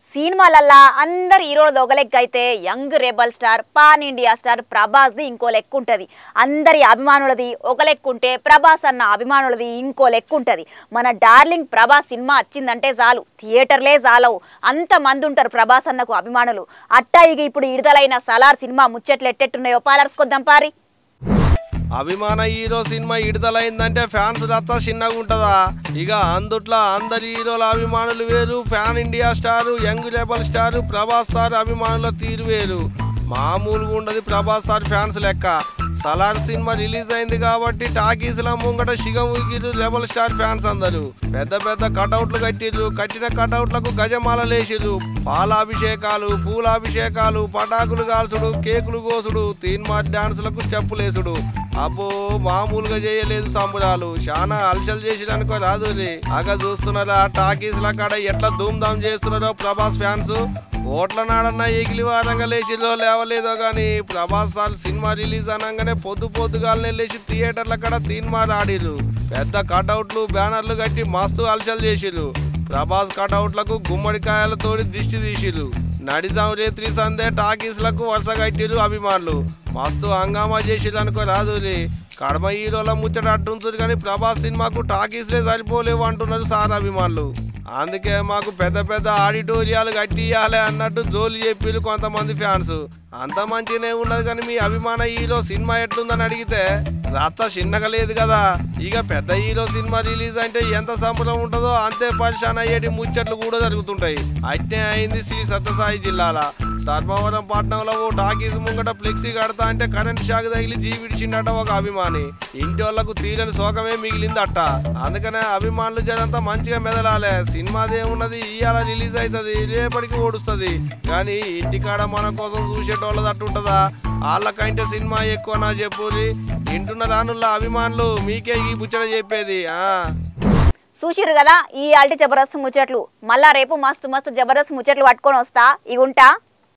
సినిమాలల్లా అందరు హీరోలు ఒక లెక్క అయితే young rebel star pan India star ప్రభాస్ది ఇంకో లెక్క ఉంటుంది అందరి అభిమానులది ఒక లెక్క ఉంటే ప్రభాస్ అన్న అభిమానులది ఇంకో లెక్క ఉంటుంది మన డార్లింగ్ ప్రభాస్ సినిమా వచ్చిందంటే చాలు థియేటర్లే చాలవు అంతమంది ఉంటారు ప్రభాస్ అన్నకు అభిమానులు అట్టా ఇక ఇప్పుడు విడుదలైన సలార్ సినిమా ముచ్చట్లు ఎట్టెట్టున్నాయో పాలర్చుకొద్దాం పారి అభిమాన హీరో సినిమా విడుదలైందంటే ఫ్యాన్స్ రచ్చ చిన్నగా ఉంటుందా ఇక అందుట్లో అందరి హీరోల అభిమానులు వేరు pan India star young rebel star Prabhas sir అభిమానుల తీరు వేరు మామూలుగా ఉండదు ప్రభాస్ సార్ ఫ్యాన్స్ లెక్క సలార్ సినిమా రిలీజ్ అయింది కాబట్టి టాకీస్ల ముంగట శిగం ఊగిరు రెబల్ స్టార్ ఫ్యాన్స్ అందరూ పెద్ద పెద్ద కటౌట్లు కట్టిర్రు కట్టిన కటౌట్లకు గజమాల లేచిర్రు పాలాభిషేకాలు పూలాభిషేకాలు పటాకులు కాల్చుడు కేకులు కోసుడు తీన్మార్ డాన్సులకు స్టెప్పులేసుడు అబ్బో మామూలుగా చేయలేదు సంబరాలు చాలా అలసలు చేసిరనుకో రాదు అగ చూస్తున్నారా టాకీస్ల కాడ ఎట్లా ధూమ్ ధామ్ చేస్తున్నారో ప్రభాస్ ఫ్యాన్స్ ఓట్ల నాడన్న ఎగిలి వారంగా లేచిలో లేవలేదో గాని ప్రభాస్ సార్ సినిమా రిలీజ్ అనగానే పొద్దు పొద్దుగాలనే లేచి థియేటర్ల కాడ తీన్మార్ ఆడిర్రు పెద్ద కటౌట్లు బ్యానర్లు కట్టి మస్తు అలసలు చేసిర్రు ప్రభాస్ కటౌట్లకు గుమ్మడికాయలతోటి దిష్టి తీసిర్రు నడిజాం రేత్రి సందే టాకీస్లకు వరుస కట్టిర్రు అభిమానులు మస్తు హంగామా చేసిర్రు అనుకో రాదులే కడమ హీరోల ముచ్చట అట్టుంటుంది కానీ ప్రభాస్ సినిమాకు టాకీస్లే సరిపోలేవు అంటున్నారు సార్ అభిమానులు అందుకే మాకు పెద్ద పెద్ద ఆడిటోరియాలు కట్టియాలి అన్నట్టు జోలి చెప్పిరు కొంతమంది ఫ్యాన్స్ అంత మంచిగానే ఉన్నది కానీ మీ అభిమాన హీరో సినిమా ఎట్లుందని అడిగితే రచ్చ చిన్నగా లేదు కదా ఇక పెద్ద హీరో సినిమా రిలీజ్ అంటే ఎంత సంబరం ఉంటుందో అంతే పరిశాన్ అయ్యేటి ముచ్చట్లు కూడా జరుగుతుంటాయి అట్నే అయింది శ్రీ సత్యసాయి జిల్లాల ధర్మవరం పట్టణంలో ఓ టాకీస్ ముంగట ఫ్లెక్సీ కడతా అంటే కరెంట్ షాక్ తగిలి జీవిడిచిండట ఒక అభిమాని ఇంటి వాళ్ళకు తీరని శోకమే మిగిలిందట అందుకనే అభిమానులు జనంతా మంచిగా మెదలాలే సినిమాదేమున్నది ఇవాళ రిలీజ్ అవుతుంది రేపటికి ఓడుస్తుంది కానీ ఇంటికాడ మన కోసం చూసేటోళ్ళది అట్టుంటదా వాళ్ళకంటే సినిమా ఎక్కువ నా చెప్పురి ఇంటున్న రానుల్ల అభిమానులు మీకే ఈ ముచ్చట చెప్పేది ఆ చూసిరు కదా ఈ ఆల్టి జబర్దస్త్ ముచ్చట్లు మళ్ళా రేపు మస్తు మస్తు జబర్దస్త్ ముచ్చట్లు పట్టుకొని వస్తా ఇగుంటా